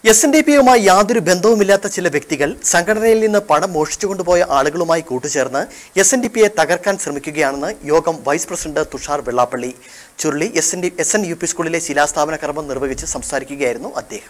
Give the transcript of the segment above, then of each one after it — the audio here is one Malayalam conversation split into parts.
എസ് എൻ ഡി പിയുമായി യാതൊരു ബന്ധവുമില്ലാത്ത ചില വ്യക്തികൾ സംഘടനയിൽ നിന്ന് പണം മോഷ്ടിച്ചുകൊണ്ടുപോയ ആളുകളുമായി കൂട്ടുചേർന്ന് എസ് എൻ ഡി പിയെ തകർക്കാൻ ശ്രമിക്കുകയാണെന്ന് യോഗം vice president Thushar Vellappally Churuli S N D S N U P സ്കൂളിലെ ശിലാസ്ഥാപന കർമ്മം നിർവഹിച്ച് സംസാരിക്കുകയായിരുന്നു അദ്ദേഹം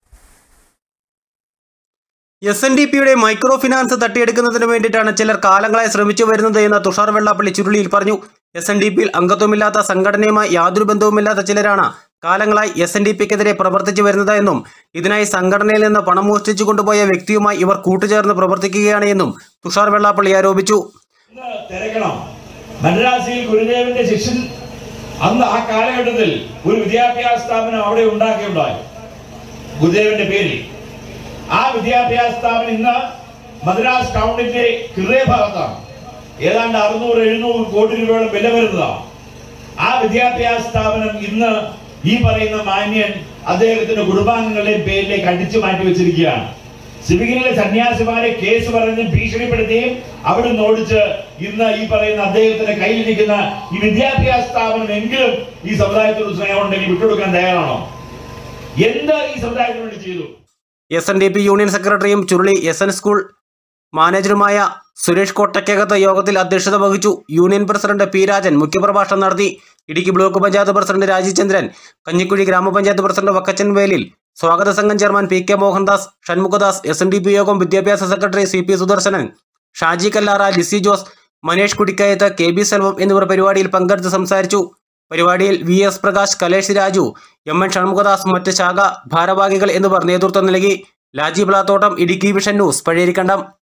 എസ് എൻ ഡി പിയുടെ മൈക്രോ ഫിനാൻസ് തട്ടിയെടുക്കുന്നതിന് വേണ്ടിയിട്ടാണ് ചിലർ കാലങ്ങളായി ശ്രമിച്ചു വരുന്നത് എന്ന് തുഷാർ വെള്ളാപ്പള്ളി ചുരുളിയിൽ പറഞ്ഞു എസ് എൻ ഡി പിയിൽ അംഗത്വമില്ലാത്ത സംഘടനയുമായി യാതൊരു ബന്ധവുമില്ലാത്ത ചിലരാണ് കാലങ്ങളായി എസ് എൻ ഡി പിക്കെതിരെ പ്രവർത്തിച്ചു വരുന്നത് എന്നും ഇതിനായി സംഘടനയിൽ നിന്ന് പണം മോഷ്ടിച്ചു കൊണ്ടുപോയ വ്യക്തിയുമായി ഇവർ കൂട്ടുചേർന്ന് പ്രവർത്തിക്കുകയാണ് എന്നും തുഷാർ വെള്ളാപ്പള്ളി ആരോപിച്ചു ഒന്ന് തിരക്കണം മദ്രാസിൽ ഗുരുദേവന്റെ ശിഷ്യൻ അന്ന് ആ കാലഘട്ടത്തിൽ ഒരു വിദ്യാഭ്യാസ സ്ഥാപനം അവിടെ ഉണ്ടാക്കിയുണ്ടായി ഗുരുദേവന്റെ പേരിൽ ആ വിദ്യാഭ്യാസ സ്ഥാപനം ഇന്ന് മദ്രാസ് ടൗണിന്റെ ഹൃദയഭാഗത്താണ് ഏതാണ്ട് അറുന്നൂറ് എഴുന്നൂറ് കോടി രൂപയോളം വില വരുന്നതാണ് ആ വിദ്യാഭ്യാസ സ്ഥാപനം ഇന്ന് ഈ പറയുന്ന മാന്യൻ അദ്ദേഹത്തിന്റെ കുടുംബാംഗങ്ങളുടെ പേരിലേക്ക് അടിച്ചു മാറ്റി വെച്ചിരിക്കുകയാണ് സിവിലിലെ സന്യാസിമാരെ കേസ് പറഞ്ഞ് ഭീഷണിപ്പെടുത്തുകയും അവിടെ നിന്ന് ഓടിച്ച് ഇന്ന് ഈ പറയുന്ന അദ്ദേഹത്തിന്റെ കയ്യിലിരിക്കുന്ന ഈ വിദ്യാഭ്യാസ സ്ഥാപനം എങ്കിലും ഈ സമുദായത്തോട് സ്നേഹം ഉണ്ടെങ്കിൽ വിട്ടുകൊടുക്കാൻ തയ്യാറാണോ എന്ത് ഈ സമുദായത്തിന് വേണ്ടി ചെയ്തു S N D P union സെക്രട്ടറിയും ചുരുളി എസ് എൻ സ്കൂൾ മാനേജറുമായ സുരേഷ് കോട്ടയ്ക്കകത്ത് യോഗത്തിൽ അധ്യക്ഷത വഹിച്ചു യൂണിയൻ പ്രസിഡന്റ് പി രാജൻ മുഖ്യപ്രഭാഷണം നടത്തി ഇടുക്കി ബ്ലോക്ക് പഞ്ചായത്ത് പ്രസിഡന്റ് രാജീവ് ചന്ദ്രൻ കഞ്ഞിക്കുഴി ഗ്രാമപഞ്ചായത്ത് പ്രസിഡന്റ് വക്കച്ചൻ വേലിൽ സ്വാഗത സംഘം chairman P K Mohandas Shanmughadas S N D P യോഗം വിദ്യാഭ്യാസ secretary C P Sudarsanan Shaji Kallara Lissy Jose Manesh Kudikkayath K B Selvam എന്നിവർ പരിപാടിയിൽ പങ്കെടുത്ത് സംസാരിച്ചു പരിപാടിയിൽ V S Prakash Kalesh Raju M N Shanmughadas മറ്റ് ശാഖ ഭാരവാഹികൾ എന്നിവർ നേതൃത്വം നൽകി ലാജി പ്ലാത്തോട്ടം ഇടുക്കി വിഷൻ ന്യൂസ് പഴയരിക്കണ്ടം